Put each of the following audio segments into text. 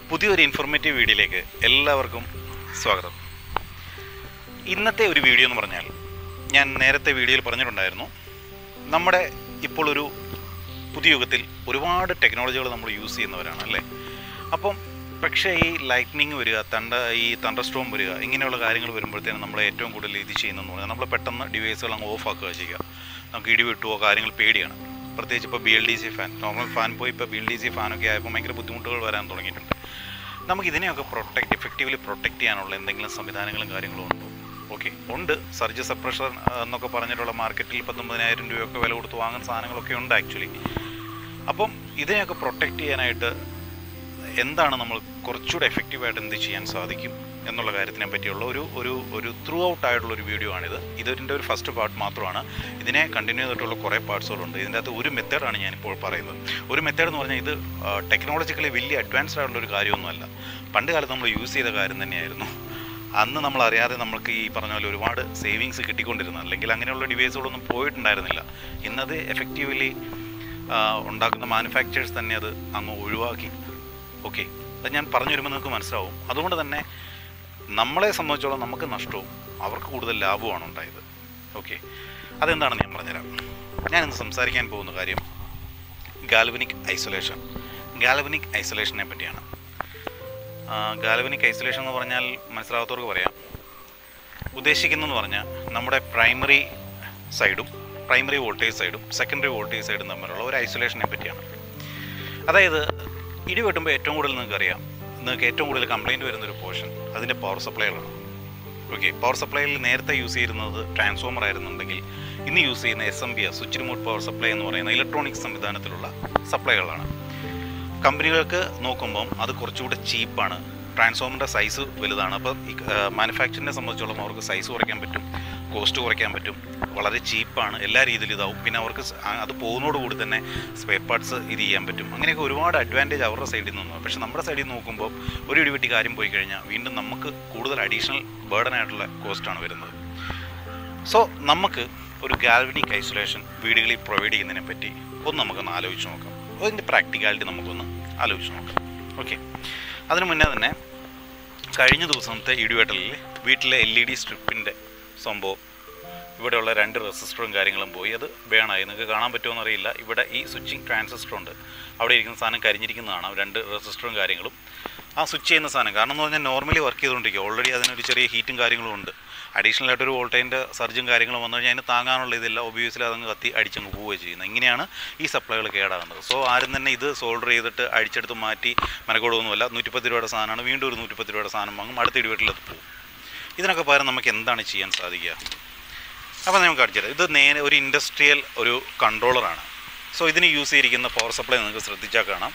പുതിയൊരു ഇൻഫോർമേറ്റീവ് വീഡിയോയിലേക്ക് എല്ലാവർക്കും സ്വാഗതം ഇന്നത്തെ ഒരു വീഡിയോ എന്ന് പറഞ്ഞാൽ ഞാൻ നേരത്തെ വീഡിയോയിൽ പറഞ്ഞിട്ടുണ്ടായിരുന്നു നമ്മുടെ ഇപ്പോൾ ഒരു പുതിയ യുഗത്തിൽ ഒരുപാട് ടെക്നോളജികൾ നമ്മൾ യൂസ് ചെയ്യുന്നവരാണ് അല്ലേ അപ്പം പക്ഷേ ഈ ലൈറ്റ്നിങ് വരിക തണ്ട ഈ തണ്ടർ സ്റ്റോം വരിക ഇങ്ങനെയുള്ള കാര്യങ്ങൾ വരുമ്പോഴത്തേനും നമ്മൾ ഏറ്റവും കൂടുതൽ ഇത് ചെയ്യുന്നതെന്ന് പറഞ്ഞാൽ നമ്മൾ പെട്ടെന്ന് ഡിവൈസുകൾ അങ്ങ് ഓഫ് ആക്കുക ചെയ്യുക നമുക്ക് ഇടി വെട്ടുവോ കാര്യങ്ങൾ പേടിയാണ് പ്രത്യേകിച്ച് ഇപ്പോൾ B L D C fan normal fan പോയി ഇപ്പോൾ ബി എൽ ഡി സി ഫാനൊക്കെ ആയപ്പോൾ ഭയങ്കര ബുദ്ധിമുട്ടുകൾ വരാൻ തുടങ്ങിയിട്ടുണ്ട് നമുക്ക് ഇതിനെയൊക്കെ പ്രൊട്ടക്റ്റ് എഫക്റ്റീവ്ലി പ്രൊട്ടക്റ്റ് ചെയ്യാനുള്ള എന്തെങ്കിലും സംവിധാനങ്ങളും കാര്യങ്ങളും ഉണ്ടോ ഓക്കെ ഉണ്ട് സർജ് സപ്രഷർ എന്നൊക്കെ പറഞ്ഞിട്ടുള്ള മാർക്കറ്റിൽ പത്തൊമ്പതിനായിരം രൂപയൊക്കെ വില കൊടുത്ത് വാങ്ങുന്ന സാധനങ്ങളൊക്കെ ഉണ്ട് ആക്ച്വലി അപ്പം ഇതിനെയൊക്കെ പ്രൊട്ടക്റ്റ് ചെയ്യാനായിട്ട് എന്താണ് നമ്മൾ കുറച്ചുകൂടെ എഫക്റ്റീവായിട്ട് എന്ത് ചെയ്യാൻ സാധിക്കും എന്നുള്ള കാര്യത്തിനെ പറ്റിയുള്ള ഒരു ഒരു ഒരു ത്രൂ ഔട്ട് ആയിട്ടുള്ള ഒരു വീഡിയോ ആണിത് ഇതിൻ്റെ ഒരു ഫസ്റ്റ് പാർട്ട് മാത്രമാണ് ഇതിനെ കണ്ടിന്യൂ ചെയ്തിട്ടുള്ള കുറേ പാർട്സുകളുണ്ട് ഇതിൻ്റെ അകത്ത് ഒരു മെത്തേഡാണ് ഞാനിപ്പോൾ പറയുന്നത് ഒരു മെത്തേഡ് എന്ന് പറഞ്ഞാൽ ഇത് ടെക്നോളജിക്കലി വലിയ അഡ്വാൻസ്ഡ് ആയിട്ടുള്ള ഒരു കാര്യമൊന്നുമല്ല പണ്ട് കാലത്ത് നമ്മൾ യൂസ് ചെയ്ത കാര്യം തന്നെയായിരുന്നു അന്ന് നമ്മൾ അറിയാതെ നമുക്ക് ഈ പറഞ്ഞ പോലെ ഒരുപാട് സേവിങ്സ് കിട്ടിക്കൊണ്ടിരുന്നു അല്ലെങ്കിൽ അങ്ങനെയുള്ള ഡിവൈസുകളൊന്നും പോയിട്ടുണ്ടായിരുന്നില്ല ഇന്നത് എഫക്റ്റീവ്ലി ഉണ്ടാക്കുന്ന മാനുഫാക്ചേഴ്സ് തന്നെ അത് അങ്ങ് ഒഴിവാക്കി ഓക്കെ അത് ഞാൻ പറഞ്ഞു വരുമ്പോൾ നിങ്ങൾക്ക് മനസ്സിലാവും അതുകൊണ്ട് തന്നെ നമ്മളെ സംബന്ധിച്ചോളം നമുക്ക് നഷ്ടവും അവർക്ക് കൂടുതൽ ലാഭവുമാണ് ഉണ്ടായത് ഓക്കെ അതെന്താണെന്ന് ഞാൻ പറഞ്ഞുതരാം ഞാനിന്ന് സംസാരിക്കാൻ പോകുന്ന കാര്യം ഗാൽവനിക് ഐസൊലേഷൻ ഗാൽവനിക് ഐസൊലേഷനെ പറ്റിയാണ് ഗാൽവനിക് ഐസൊലേഷൻ എന്ന് പറഞ്ഞാൽ മനസ്സിലാകാത്തവർക്ക് പറയാം ഉദ്ദേശിക്കുന്നതെന്ന് പറഞ്ഞാൽ നമ്മുടെ പ്രൈമറി സൈഡും പ്രൈമറി വോൾട്ടേജ് സൈഡും സെക്കൻഡറി വോൾട്ടേജ് സൈഡും തമ്മിലുള്ള ഒരു ഐസൊലേഷനെ പറ്റിയാണ് അതായത് ഇടി വെട്ടുമ്പോൾ ഏറ്റവും കൂടുതൽ നിങ്ങൾക്ക് അറിയാം നിങ്ങൾക്ക് ഏറ്റവും കൂടുതൽ കംപ്ലൈൻറ്റ് വരുന്നൊരു പോർഷൻ അതിൻ്റെ പവർ സപ്ലൈകളാണ് ഓക്കെ പവർ സപ്ലൈയിൽ നേരത്തെ യൂസ് ചെയ്യുന്നത് ട്രാൻസ്ഫോമർ ആയിരുന്നുണ്ടെങ്കിൽ ഇന്ന് യൂസ് ചെയ്യുന്ന S M B S switch remote power supply എന്ന് പറയുന്ന ഇലക്ട്രോണിക് സംവിധാനത്തിലുള്ള സപ്ലൈകളാണ് കമ്പനികൾക്ക് നോക്കുമ്പം അത് കുറച്ചുകൂടെ ചീപ്പാണ് ട്രാൻസ്ഫോമറിൻ്റെ സൈസ് വലുതാണ് അപ്പോൾ ഈ മാനുഫാക്ചറിനെ സംബന്ധിച്ചോളം അവർക്ക് സൈസ് കുറയ്ക്കാൻ പറ്റും കോസ്റ്റ് കുറയ്ക്കാൻ പറ്റും വളരെ ചീപ്പാണ് എല്ലാ രീതിയിലും ഇതാവും പിന്നെ അവർക്ക് അത് പോകുന്നതോടുകൂടി തന്നെ സ്പെയർ പാർട്സ് ഇത് ചെയ്യാൻ പറ്റും അങ്ങനെയൊക്കെ ഒരുപാട് അഡ്വാൻറ്റേജ് അവരുടെ സൈഡിൽ നിന്ന് പക്ഷേ നമ്മുടെ സൈഡിൽ നിന്ന് നോക്കുമ്പോൾ ഒരു ഇടിവെട്ടി കാര്യം പോയി കഴിഞ്ഞാൽ വീണ്ടും നമുക്ക് കൂടുതൽ അഡീഷണൽ ബേർഡൻ ആയിട്ടുള്ള കോസ്റ്റാണ് വരുന്നത് സോ നമുക്ക് ഒരു ഗാൽവനിക് ഐസൊലേഷൻ വീടുകളിൽ പ്രൊവൈഡ് ചെയ്യുന്നതിനെ പറ്റി ഒന്ന് നമുക്കൊന്ന് ആലോചിച്ച് നോക്കാം അതിൻ്റെ പ്രാക്ടിക്കാലിറ്റി നമുക്കൊന്ന് ആലോചിച്ച് നോക്കാം ഓക്കെ അതിനു മുന്നേ തന്നെ കഴിഞ്ഞ ദിവസത്തെ ഇടിവെട്ടലിൽ വീട്ടിലെ എൽ ഇ ഡി സ്ട്രിപ്പിൻ്റെ സംഭവം ഇവിടെയുള്ള രണ്ട് റെസിസ്റ്ററും കാര്യങ്ങളും പോയി അത് ബേണായി നിങ്ങൾക്ക് കാണാൻ പറ്റുമോ അറിയില്ല ഇവിടെ ഈ സ്വിച്ചിങ് ട്രാൻസിസ്റ്റർ ഉണ്ട് അവിടെ ഇരിക്കുന്ന സാധനം കരിഞ്ഞിരിക്കുന്നതാണ് രണ്ട് റെസിസ്റ്ററും കാര്യങ്ങളും ആ സ്വിച്ച് ചെയ്യുന്ന സാധനം കാരണം എന്ന് പറഞ്ഞാൽ നോർമലി വർക്ക് ചെയ്തുകൊണ്ടിരിക്കുക ഓൾറെഡി അതിനൊരു ചെറിയ ഹീറ്റും കാര്യങ്ങളും ഉണ്ട് അഡീഷണൽ ആയിട്ട് ഒരു വോൾട്ടേജിൻ്റെ സർജും കാര്യങ്ങളും വന്നു കഴിഞ്ഞാൽ അതിന് താങ്ങാനുള്ള ഇതില്ല ഒബിയസ്ലി അതങ്ങ് കത്തി അടിച്ചങ്ങ് പോവുകയും ചെയ്യുന്നത് ഇങ്ങനെയാണ് ഈ സപ്ലൈകൾ കേടാകുന്നത് സോ ആരും തന്നെ ഇത് സോൾഡർ ചെയ്തിട്ട് അടിച്ചെടുത്ത് മാറ്റി മനക്കോടൊന്നുമല്ല നൂറ്റിപ്പത്ത് രൂപയുടെ സാധനമാണ് വീണ്ടും ഒരു നൂറ്റിപ്പത്ത് രൂപയുടെ സാധനം വാങ്ങും അടുത്ത ഇടിവെട്ടിലത് പോകും ഇതിനൊക്കെ പകരം നമുക്ക് എന്താണ് ചെയ്യാൻ സാധിക്കുക അപ്പോൾ നമുക്ക് അടിച്ചത് ഇത് നേരെ ഒരു ഇൻഡസ്ട്രിയൽ ഒരു കൺട്രോളറാണ് സോ ഇതിന് യൂസ് ചെയ്തിരിക്കുന്ന പവർ സപ്ലൈ നിങ്ങൾക്ക് ശ്രദ്ധിച്ചാൽ കാണാം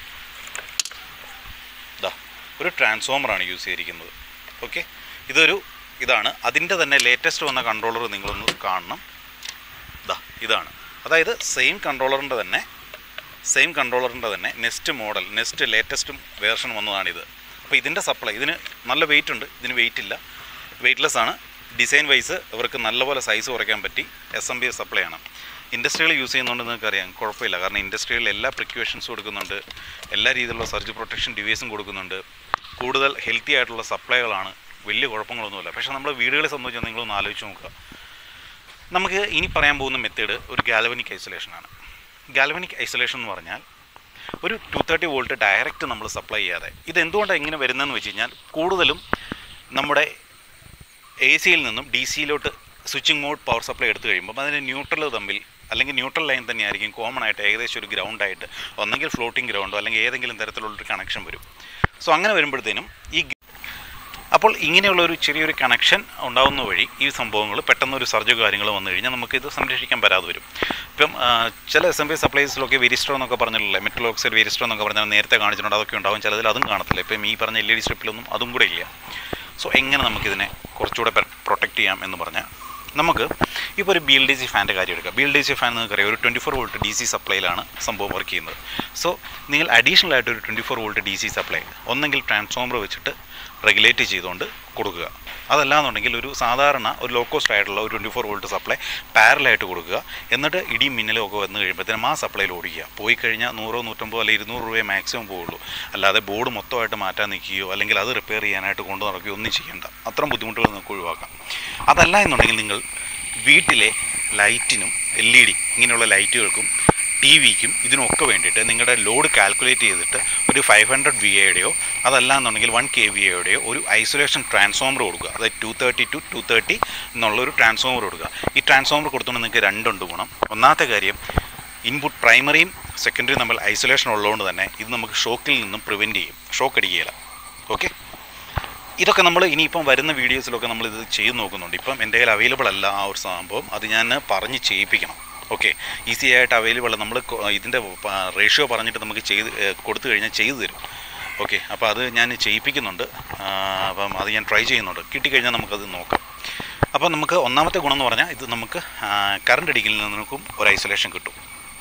ഇതാ ഒരു ട്രാൻസ്ഫോമറാണ് യൂസ് ചെയ്തിരിക്കുന്നത് ഓക്കെ ഇതൊരു ഇതാണ് അതിൻ്റെ തന്നെ ലേറ്റസ്റ്റ് വന്ന കൺട്രോളർ നിങ്ങളൊന്ന് കാണണം ഇതാ ഇതാണ് അതായത് സെയിം കൺട്രോളറിൻ്റെ തന്നെ സെയിം കൺട്രോളറിൻ്റെ തന്നെ നെക്സ്റ്റ് മോഡൽ നെക്സ്റ്റ് ലേറ്റസ്റ്റും വേർഷൻ വന്നതാണിത് അപ്പോൾ ഇതിൻ്റെ സപ്ലൈ ഇതിന് നല്ല വെയിറ്റ് ഉണ്ട് ഇതിന് വെയിറ്റ് ഇല്ല വെയിറ്റ്ലെസ് ആണ് ഡിസൈൻ വൈസ് ഇവർക്ക് നല്ലപോലെ സൈസ് കുറയ്ക്കാൻ പറ്റി S M B S supply ആണ് ഇൻഡസ്ട്രികൾ യൂസ് ചെയ്യുന്നുണ്ട് നിങ്ങൾക്ക് അറിയാം കുഴപ്പമില്ല കാരണം ഇൻഡസ്ട്രിയിൽ എല്ലാ പ്രിക്വേഷൻസും കൊടുക്കുന്നുണ്ട് എല്ലാ രീതിയിലുള്ള സർജ് പ്രൊട്ടക്ഷൻ ഡിവൈസും കൊടുക്കുന്നുണ്ട് കൂടുതൽ ഹെൽത്തി ആയിട്ടുള്ള സപ്ലൈകളാണ് വലിയ കുഴപ്പങ്ങളൊന്നുമില്ല പക്ഷേ നമ്മൾ വീടുകളെ സംബന്ധിച്ച് നിങ്ങളൊന്ന് ആലോചിച്ച് നോക്കുക നമുക്ക് ഇനി പറയാൻ പോകുന്ന മെത്തേഡ് ഒരു ഗാൽവനിക് ഐസൊലേഷനാണ് ഗാൽവനിക് ഐസൊലേഷൻ എന്ന് പറഞ്ഞാൽ ഒരു ടു തേർട്ടി വോൾട്ട് ഡയറക്റ്റ് നമ്മൾ സപ്ലൈ ചെയ്യാതെ ഇത് എന്തുകൊണ്ടാണ് ഇങ്ങനെ വരുന്നതെന്ന് വെച്ച് കഴിഞ്ഞാൽ കൂടുതലും നമ്മുടെ എ സിയിൽ നിന്നും ഡി സിയിലോട്ട് സ്വിച്ചിങ് മോഡ് പവർ സപ്ലൈ എടുത്തു കഴിയുമ്പോൾ അതിൻ്റെ ന്യൂട്രൽ തമ്മിൽ അല്ലെങ്കിൽ ന്യൂട്രൽ ലൈൻ തന്നെയായിരിക്കും കോമൺ ആയിട്ട് ഏകദേശം ഒരു ഗ്രൗണ്ടായിട്ട് ഒന്നെങ്കിൽ ഫ്ലോട്ടിംഗ് ഗ്രൗണ്ടോ അല്ലെങ്കിൽ ഏതെങ്കിലും തരത്തിലുള്ളൊരു കണക്ഷൻ വരും സോ അങ്ങനെ വരുമ്പോഴത്തേനും ഈ അപ്പോൾ ഇങ്ങനെയുള്ള ഒരു ചെറിയൊരു കണക്ഷൻ ഉണ്ടാകുന്ന വഴി ഈ സംഭവങ്ങൾ പെട്ടെന്ന് ഒരു സർജോ കാര്യങ്ങൾ വന്നു കഴിഞ്ഞാൽ നമുക്ക് ഇത് സംരക്ഷിക്കാൻ പറ്റാതെ വരും ഇപ്പം ചില എസ് എം പി സപ്ലൈസിലൊക്കെ വെരിസ്റ്റോ എന്നൊക്കെ പറഞ്ഞിട്ടില്ല മെറ്റൽ ഓക്സൈഡ് വെരിസ്റ്റോ എന്നൊക്കെ പറഞ്ഞാൽ നേരത്തെ കാണിച്ചിട്ടുണ്ട് അതൊക്കെ ഉണ്ടാവും ചിലതിൽ അതും കാണത്തില്ല ഇപ്പം ഈ പറഞ്ഞ എൽ ഇ ഡി സ്ട്രിപ്പിലൊന്നും അതും കൂടെ ഇല്ല സോ എങ്ങനെ നമുക്കിതിനെ കുറച്ചുകൂടെ പ്രൊട്ടക്റ്റ് ചെയ്യാം എന്ന് പറഞ്ഞാൽ നമുക്ക് ഇപ്പോൾ ഒരു ബി എൽ ഡി സി ഫാൻ്റെ കാര്യം എടുക്കാം B L D C fan നിങ്ങൾക്കറിയാം ഒരു twenty four volt D C സപ്ലൈയിലാണ് സംഭവം വർക്ക് ചെയ്യുന്നത് സോ നിങ്ങൾ അഡീഷണൽ ആയിട്ട് ഒരു twenty four volt D C supply ഒന്നെങ്കിൽ ട്രാൻസ്ഫോമർ വെച്ചിട്ട് റെഗുലേറ്റ് ചെയ്തുകൊണ്ട് കൊടുക്കുക അതല്ലാന്നുണ്ടെങ്കിൽ ഒരു സാധാരണ ഒരു ലോ കോസ്റ്റ് ആയിട്ടുള്ള ഒരു ട്വൻറ്റി ഫോർ വോൾട്ട് സപ്ലൈ പാരലായിട്ട് കൊടുക്കുക എന്നിട്ട് ഇടിയും മിന്നലും ഒക്കെ വന്ന് കഴിയുമ്പോഴത്തേനും ആ സപ്ലൈയിൽ ഓടിക്കുക പോയി കഴിഞ്ഞാൽ നൂറോ നൂറ്റമ്പതോ അല്ലെങ്കിൽ ഇരുന്നൂറ് രൂപയെ മാക്സിമം പോവുള്ളൂ അല്ലാതെ ബോർഡ് മൊത്തമായിട്ട് മാറ്റാൻ നിൽക്കുകയോ അല്ലെങ്കിൽ അത് റിപ്പയർ ചെയ്യാനായിട്ട് കൊണ്ടു നടക്കുകയോ ഒന്നും ചെയ്യേണ്ട അത്രയും ബുദ്ധിമുട്ടുകൾ നിങ്ങൾക്ക് ഒഴിവാക്കാം അതല്ല എന്നുണ്ടെങ്കിൽ നിങ്ങൾ വീട്ടിലെ ലൈറ്റിനും എൽ ഇ ഡി ഇങ്ങനെയുള്ള ലൈറ്റുകൾക്കും ടി വിക്കും ഇതിനൊക്കെ വേണ്ടിയിട്ട് നിങ്ങളുടെ ലോഡ് കാൽക്കുലേറ്റ് ചെയ്തിട്ട് ഒരു ഫൈവ് ഹൺഡ്രഡ് വി എയുടെയോ അതല്ല എന്നുണ്ടെങ്കിൽ വൺ കെ വി എയുടെയോ ഒരു ഐസൊലേഷൻ ട്രാൻസ്ഫോമർ കൊടുക്കുക അതായത് two thirty two two thirty എന്നുള്ള ഒരു ട്രാൻസ്ഫോമർ കൊടുക്കുക ഈ ട്രാൻസ്ഫോമർ കൊടുത്തുകൊണ്ട് നിങ്ങൾക്ക് രണ്ടുണ്ട് ഗുണം ഒന്നാമത്തെ കാര്യം ഇൻപുട്ട് പ്രൈമറിയും സെക്കൻഡറിയും തമ്മിൽ ഐസൊലേഷൻ ഉള്ളതുകൊണ്ട് തന്നെ ഇത് നമുക്ക് ഷോക്കിൽ നിന്നും പ്രിവെൻറ്റ് ചെയ്യും ഷോക്ക് അടിക്കുകയില്ല ഓക്കെ ഇതൊക്കെ നമ്മൾ ഇനിയിപ്പം വരുന്ന വീഡിയോസിലൊക്കെ നമ്മൾ ഇത് ചെയ്ത് നോക്കുന്നുണ്ട് ഇപ്പം എൻ്റെ കയ്യിൽ അവൈലബിൾ അല്ല ആ ഒരു സംഭവം അത് ഞാൻ പറഞ്ഞ് ചെയ്യിപ്പിക്കണം ഓക്കെ ഈസി ആയിട്ട് അവൈലബിൾ നമ്മൾ ഇതിൻ്റെ റേഷ്യോ പറഞ്ഞിട്ട് നമുക്ക് ചെയ്ത് ഏഹ് കൊടുത്തു കഴിഞ്ഞാൽ ചെയ്തു തരും ഓക്കെ അപ്പോൾ അത് ഞാൻ ചെയ്യിപ്പിക്കുന്നുണ്ട് ആ, അപ്പം അത് ഞാൻ ട്രൈ ചെയ്യുന്നുണ്ട് കിട്ടിക്കഴിഞ്ഞാൽ നമുക്കത് നോക്കാം അപ്പോൾ നമുക്ക് ഒന്നാമത്തെ ഗുണം എന്ന് പറഞ്ഞാൽ ഇത് നമുക്ക് കറണ്ട് അടിക്കലിൽ നിന്നും ഒരു ഐസൊലേഷൻ കിട്ടും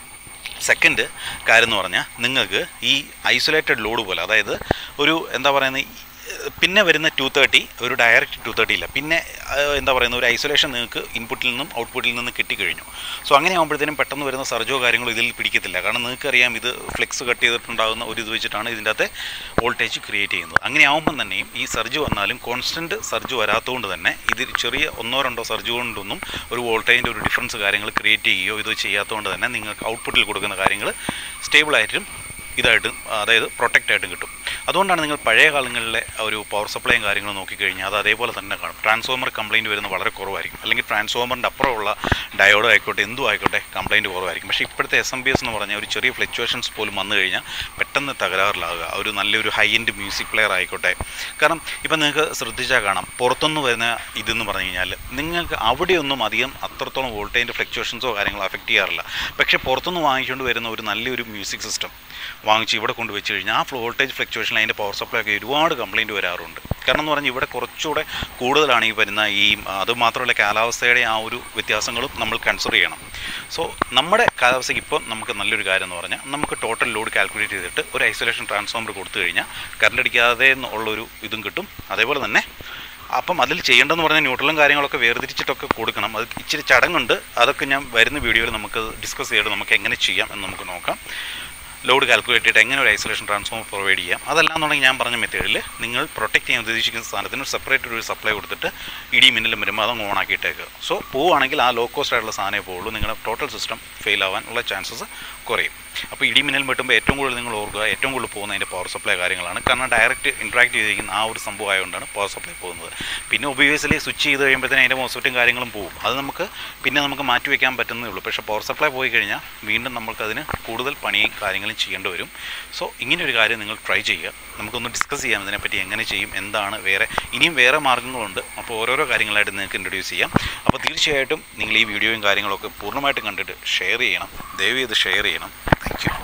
സെക്കൻഡ് കാര്യം എന്ന് പറഞ്ഞാൽ നിങ്ങൾക്ക് ഈ ഐസൊലേറ്റഡ് ലോഡ് പോലെ അതായത് ഒരു എന്താ പറയുന്നത് ഈ, പിന്നെ വരുന്ന ടു തേർട്ടി ഒരു ഡയറക്റ്റ് ടു തേർട്ടി ഇല്ല പിന്നെ ആ, എന്താ പറയുന്നത് ഒരു ഐസൊലേഷൻ നിങ്ങൾക്ക് ഇൻപുട്ടിൽ നിന്നും ഔട്ട്പുട്ടിൽ നിന്നും കിട്ടിക്കഴിഞ്ഞു സോ അങ്ങനെ ആകുമ്പോഴത്തേനും പെട്ടെന്ന് വരുന്ന സർജോ കാര്യങ്ങളോ ഇതിൽ പിടിക്കത്തില്ല കാരണം നിങ്ങൾക്കറിയാം ഇത് ഫ്ലെക്സ് കട്ട് ചെയ്തിട്ടുണ്ടാകുന്ന ഒരു ഇത് വെച്ചിട്ടാണ് ഇതിൻ്റെ അകത്തെ വോൾട്ടേജ് ക്രിയേറ്റ് ചെയ്യുന്നത് അങ്ങനെ ആകുമ്പം തന്നെയും ഈ സർജ് വന്നാലും കോൺസ്റ്റൻറ്റ് സർജ് വരാത്തതുകൊണ്ട് തന്നെ ഇതിൽ ചെറിയ ഒന്നോ രണ്ടോ സർജ് കൊണ്ടൊന്നും ഒരു വോൾട്ടേജിൻ്റെ ഒരു ഡിഫറൻസ് കാര്യങ്ങൾ ക്രിയേറ്റ് ചെയ്യുകയോ ഇത് ചെയ്യാത്തതുകൊണ്ട് തന്നെ നിങ്ങൾക്ക് ഔട്ട്പുട്ടിൽ കൊടുക്കുന്ന കാര്യങ്ങൾ സ്റ്റേബിളായിട്ടും ഇതായിട്ടും അതായത് പ്രൊട്ടക്റ്റ് ആയിട്ടും കിട്ടും അതുകൊണ്ടാണ് നിങ്ങൾ പഴയ കാലങ്ങളിലെ ഒരു പവർ സപ്ലൈയും കാര്യങ്ങളും നോക്കിക്കഴിഞ്ഞാൽ അത് അതേപോലെ തന്നെ കാണും ട്രാൻസ്ഫോമർ കംപ്ലൈൻറ്റ് വരുന്നത് വളരെ കുറവായിരിക്കും അല്ലെങ്കിൽ ട്രാൻസ്ഫോമറിൻ്റെ അപ്പുറമുള്ള ഡയോഡോ ആയിക്കോട്ടെ എന്തും ആയിക്കോട്ടെ കംപ്ലൈൻറ്റ് കുറവായിരിക്കും പക്ഷേ ഇപ്പോഴത്തെ എസ് എം ബി എസ് എന്ന് പറഞ്ഞാൽ ഒരു ചെറിയ ഫ്ലക്ച്വേഷൻസ് പോലും വന്നു കഴിഞ്ഞാൽ പെട്ടെന്ന് തകരാറിലാകുക ഒരു നല്ലൊരു ഹൈ എൻഡ് മ്യൂസിക് പ്ലെയർ ആയിക്കോട്ടെ കാരണം ഇപ്പം നിങ്ങൾക്ക് ശ്രദ്ധിച്ചാൽ കാണാം പുറത്തുനിന്ന് വരുന്ന ഇതെന്ന് പറഞ്ഞു കഴിഞ്ഞാൽ നിങ്ങൾക്ക് അവിടെയൊന്നും അധികം അത്രത്തോളം വോൾട്ടേജിൻ്റെ ഫ്ലക്ച്വേഷൻസോ കാര്യങ്ങളോ അഫക്റ്റ് ചെയ്യാറില്ല പക്ഷേ പുറത്തുനിന്ന് വാങ്ങിച്ചുകൊണ്ട് വരുന്ന ഒരു നല്ലൊരു മ്യൂസിക് സിസ്റ്റം വാങ്ങിച്ച് ഇവിടെ കൊണ്ട് വെച്ച് കഴിഞ്ഞാൽ ആ വോൾട്ടേജ് ഫ്ലക്ച്വേഷനിൽ അതിൻ്റെ പവർ സപ്ലൈ ഒക്കെ ഒരുപാട് കംപ്ലയിൻറ്റ് വരാറുണ്ട് കാരണം എന്ന് പറഞ്ഞാൽ ഇവിടെ കുറച്ചുകൂടെ കൂടുതലാണ് ഈ വരുന്ന ഈ അത് മാത്രമല്ല കാലാവസ്ഥയുടെ ആ ഒരു വ്യത്യാസങ്ങളും നമ്മൾ കൺസിഡർ ചെയ്യണം സോ നമ്മുടെ കാലാവസ്ഥയ്ക്ക് ഇപ്പം നമുക്ക് നല്ലൊരു കാര്യം എന്ന് പറഞ്ഞാൽ നമുക്ക് ടോട്ടൽ ലോഡ് കാൽക്കുലേറ്റ് ചെയ്തിട്ട് ഒരു ഐസൊലേഷൻ ട്രാൻസ്ഫോമർ കൊടുത്തു കഴിഞ്ഞാൽ കറണ്ട് അടിക്കാതെ ഉള്ളൊരു ഇതും കിട്ടും അതേപോലെ തന്നെ അപ്പം അതിൽ ചെയ്യേണ്ടതെന്ന് പറഞ്ഞാൽ ന്യൂട്രലും കാര്യങ്ങളൊക്കെ വേർതിരിച്ചിട്ടൊക്കെ കൊടുക്കണം അത് ഇച്ചിരി ചടങ്ങുണ്ട് അതൊക്കെ ഞാൻ വരുന്ന വീഡിയോയിൽ നമുക്ക് ഡിസ്കസ് ചെയ്തിട്ട് നമുക്ക് എങ്ങനെ ചെയ്യാം എന്ന് നമുക്ക് നോക്കാം ലോഡ് കാൽക്കുലേറ്റ് ചെയ്തിട്ട് എങ്ങനെ ഒരു ഐസൊലേഷൻ ട്രാൻസ്ഫോമർ പ്രൊവൈഡ് ചെയ്യാം അതല്ലാന്നുണ്ടെങ്കിൽ ഞാൻ പറഞ്ഞ മെത്തേഡിൽ നിങ്ങൾ പ്രൊട്ടക്ട് ചെയ്യാൻ ഉദ്ദേശിക്കുന്ന സാധനത്തിന് സെപ്പറേറ്റ് ഒരു സപ്ലൈ കൊടുത്തിട്ട് ഇടി മിന്നലും വരുമ്പോൾ അതങ്ങ് ഓൺ ആക്കിയിട്ടേക്കുക സോ പോവുകയാണെങ്കിൽ ആ ലോ കോസ്റ്റ് ആയിട്ടുള്ള സാധനമേ പോവുള്ളൂ നിങ്ങളുടെ ടോട്ടൽ സിസ്റ്റം ഫെയിൽ ആവാനുള്ള ചാൻസസ് കുറയും അപ്പോൾ ഇടി മിന്നൽ വെട്ടുമ്പോൾ ഏറ്റവും കൂടുതൽ നിങ്ങൾ ഓർക്കുക ഏറ്റവും കൂടുതൽ പോകുന്നതിൻ്റെ പവർ സപ്ലൈ കാര്യങ്ങളാണ് കാരണം ഡയറക്റ്റ് ഇൻട്രാക്ട് ചെയ്തിരിക്കുന്ന ആ ഒരു സംഭവം ആയതുകൊണ്ടാണ് പവർ സപ്ലൈ പോകുന്നത് പിന്നെ ഒബിയസ്ലി സ്വിച്ച് ചെയ്ത് കഴിയുമ്പോഴത്തേനും അതിൻ്റെ മോസ്ഫെറ്റും കാര്യങ്ങളും പോകും അത് നമുക്ക് പിന്നെ നമുക്ക് മാറ്റി വയ്ക്കാൻ പറ്റുന്നേ ഉള്ളൂ പക്ഷേ പവർ സപ്ലൈ പോയി കഴിഞ്ഞാൽ വീണ്ടും നമുക്കതിന് കൂടുതൽ പണിയും കാര്യങ്ങളും ചെയ്യേണ്ടി വരും സോ ഇങ്ങനെ ഒരു കാര്യം നിങ്ങൾ ട്രൈ ചെയ്യുക നമുക്കൊന്ന് ഡിസ്കസ് ചെയ്യാം ഇതിനെപ്പറ്റി എങ്ങനെ ചെയ്യും എന്താണ് വേറെ ഇനിയും വേറെ മാർഗ്ഗങ്ങളുണ്ട് അപ്പോൾ ഓരോരോ കാര്യങ്ങളായിട്ട് നിങ്ങൾക്ക് ഇൻട്രൊഡ്യൂസ് ചെയ്യാം അപ്പോൾ തീർച്ചയായിട്ടും നിങ്ങൾ ഈ വീഡിയോയും കാര്യങ്ങളൊക്കെ പൂർണ്ണമായിട്ടും കണ്ടിട്ട് ഷെയർ ചെയ്യണം ദയവ് ചെയ്ത് ഷെയർ ചെയ്യണം താങ്ക് യു